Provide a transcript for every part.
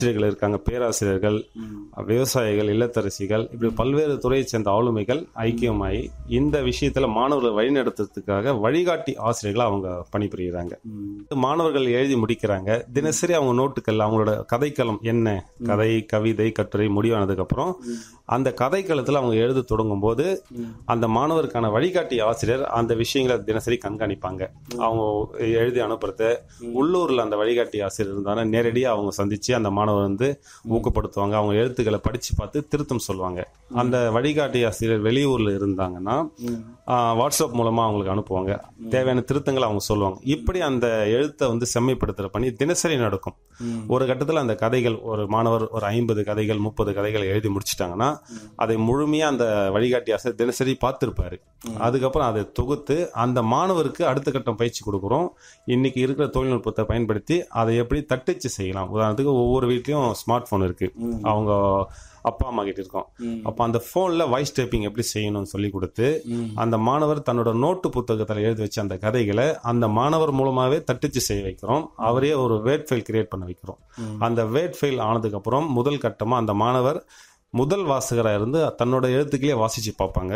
ஆசிரியர்கள் இருக்காங்க பேராசிரியர்கள் விவசாயிகள் இல்லத்தரசிகள் இப்படி பல்வேறு துறையை சேர்ந்த ஆளுமைகள் ஐக்கியமாகி இந்த விஷயத்துல மாணவர்களை வழிநடத்துறதுக்காக வழிகாட்டி ஆசிரியர்களா அவங்க பணிபுரிகிறாங்க மாணவர்கள் எழுதி முடிக்கிறாங்க தினசரி அவங்க நோட்டுகள் அவங்களோட கதைக்களம் என்ன கதை கவிதை கட்டுரை முடிவானதுக்கு அப்புறம் அந்த கதைக்களத்துல அவங்க எழுத தொடங்கும் போது அந்த மாணவருக்கான வழிகாட்டி ஆசிரியர் அந்த விஷயங்களை தினசரி கண்காணிப்பாங்க அவங்க எழுதி அனுப்புறத உள்ளூர்ல அந்த வழிகாட்டி ஆசிரியர் இருந்தாலும் நேரடியா அவங்க சந்திச்சு அந்த மாணவர் வந்து ஊக்கப்படுத்துவாங்க அவங்க எழுத்துக்களை படிச்சு பார்த்து திருத்தம் சொல்லுவாங்க அந்த வழிகாட்டி ஆசிரியர் வெளியூர்ல இருந்தாங்கன்னா ஆஹ், வாட்ஸ்அப் மூலமா அவங்களுக்கு அனுப்புவாங்க தேவையான திருத்தங்களை அவங்க சொல்லுவாங்க இப்படி அந்த எழுத்தை வந்து செம்மைப்படுத்துற பணி தினசரி நடக்கும் ஒரு கட்டத்துல அந்த கதைகள் ஒரு மாணவர் ஒரு ஐம்பது கதைகள் முப்பது கதைகள் எழுதி முடிச்சிட்டாங்கன்னா அதை முழுமையா அந்த வழிகாட்டி ஆசிரியர் தினசரி பார்த்திருப்பாரு அதுக்கப்புறம் அதை தொகுத்து அந்த மாணவருக்கு அடுத்த கட்டம் பயிற்சி கொடுக்குறோம் இன்னைக்கு இருக்கிற தொழில்நுட்பத்தை பயன்படுத்தி அதை எப்படி தட்டச்சு செய்யலாம் உதாரணத்துக்கு ஒவ்வொரு வீட்லயும் ஸ்மார்ட் போன் இருக்கு அவங்க அப்பா அம்மா கிட்ட இருக்கோம் அப்ப அந்த போன்ல வாய்ஸ் டைப்பிங் எப்படி செய்யணும்னு சொல்லி கொடுத்து அந்த மாணவர் தன்னோட நோட்டு புத்தகத்துல எழுதி வச்ச அந்த கதைகளை அந்த மாணவர் மூலமாவே தட்டச்சு செய்ய வைக்கிறோம் அவரே ஒரு வேர்ட் ஃபைல் கிரியேட் பண்ண வைக்கிறோம் அந்த வேர்ட் ஃபைல் ஆனதுக்கு அப்புறம் முதல் கட்டமா அந்த மாணவர் முதல் வாசகரா இருந்து தன்னோட எழுத்துக்களே வாசிச்சு பார்ப்பாங்க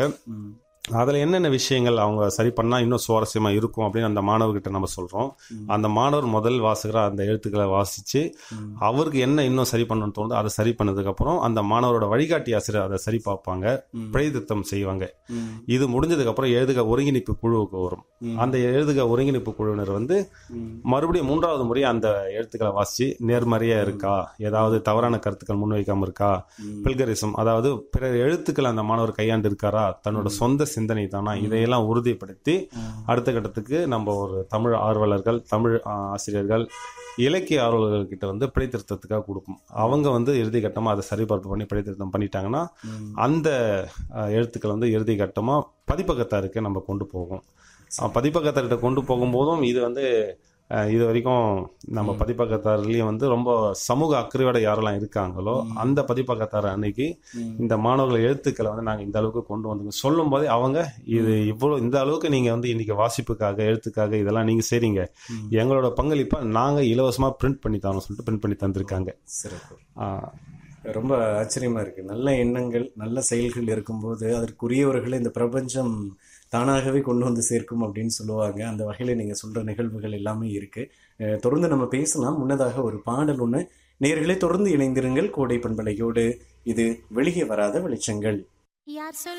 அதுல என்னென்ன விஷயங்கள் அவங்க சரி பண்ணா இன்னும் சுவாரஸ்யமா இருக்கும் அப்படின்னு அந்த மாணவர்கிட்ட நம்ம சொல்றோம் அந்த மாணவர் முதல் வாசகரா அந்த எழுத்துக்களை வாசிச்சு அவருக்கு என்ன இன்னும் சரி பண்ணணும்னு தோணுதோ அதை சரி பண்ணதுக்கு அப்புறம் அந்த மாணவரோட வழிகாட்டி ஆசிரியர் அதை சரி பார்ப்பாங்க பிழை திருத்தம் செய்வாங்க இது முடிஞ்சதுக்கு அப்புறம் எழுதுக ஒருங்கிணைப்பு குழுவுக்கு வரும் அந்த எழுதுக ஒருங்கிணைப்பு குழுவினர் வந்து மறுபடியும் மூன்றாவது முறை அந்த எழுத்துக்களை வாசிச்சு நேர்மறையா இருக்கா ஏதாவது தவறான கருத்துக்கள் முன்வைக்காம இருக்கா பில்கரிசம் அதாவது பிற எழுத்துக்கள் அந்த மாணவர் கையாண்டு இருக்காரா தன்னோட சொந்த சிந்தனை தானா இதையெல்லாம் உறுதிப்படுத்தி அடுத்த கட்டத்துக்கு நம்ம ஒரு தமிழ் ஆர்வலர்கள் தமிழ் ஆ, ஆசிரியர்கள் இலக்கிய ஆர்வலர்கள் கிட்ட வந்து பிழை திருத்தத்துக்காக கொடுப்போம் அவங்க வந்து இறுதி கட்டமா அதை சரிபார்ப்பு பண்ணி பிழை திருத்தம் பண்ணிட்டாங்கன்னா அந்த அஹ், எழுத்துக்கள் வந்து இறுதி கட்டமா பதிப்பகத்தாருக்கு நம்ம கொண்டு போவோம் அஹ், பதிப்பகத்தார்கிட்ட கொண்டு போகும்போதும் இது வந்து அஹ், இது வரைக்கும் நம்ம பதிப்பகத்தாரிலையும் வந்து ரொம்ப சமூக அக்கறையோட யாரெல்லாம் இருக்காங்களோ அந்த பதிப்பகத்தார் அன்னைக்கு இந்த மாணவர்கள் எழுத்துக்களை வந்து நாங்க இந்த அளவுக்கு கொண்டு வந்து சொல்லும் போதே அவங்க இது இவ்வளவு இந்த அளவுக்கு நீங்க வந்து இன்னைக்கு வாசிப்புக்காக எழுத்துக்காக இதெல்லாம் நீங்க செய்றீங்க எங்களோட பங்களிப்பா நாங்க இலவசமா பிரிண்ட் பண்ணி தரோம் சொல்லிட்டு பிரிண்ட் பண்ணி தந்திருக்காங்க சிறப்பு ஆஹ் ரொம்ப ஆச்சரியமா இருக்கு நல்ல எண்ணங்கள் நல்ல செயல்கள் இருக்கும்போது அதற்குரியவர்களை இந்த பிரபஞ்சம் தானாகவே கொண்டு வந்து சேர்க்கும் அப்படின்னு சொல்லுவாங்க அந்த வகையில நீங்க சொல்ற நிகழ்வுகள் எல்லாமே இருக்கு அஹ் தொடர்ந்து நம்ம பேசலாம் முன்னதாக ஒரு பாடல் ஒண்ணு நேயர்களே தொடர்ந்து இணைந்திருங்கள் கோடை பண்பலையோடு இது வெளியே வராத வெளிச்சங்கள் யார் சொல்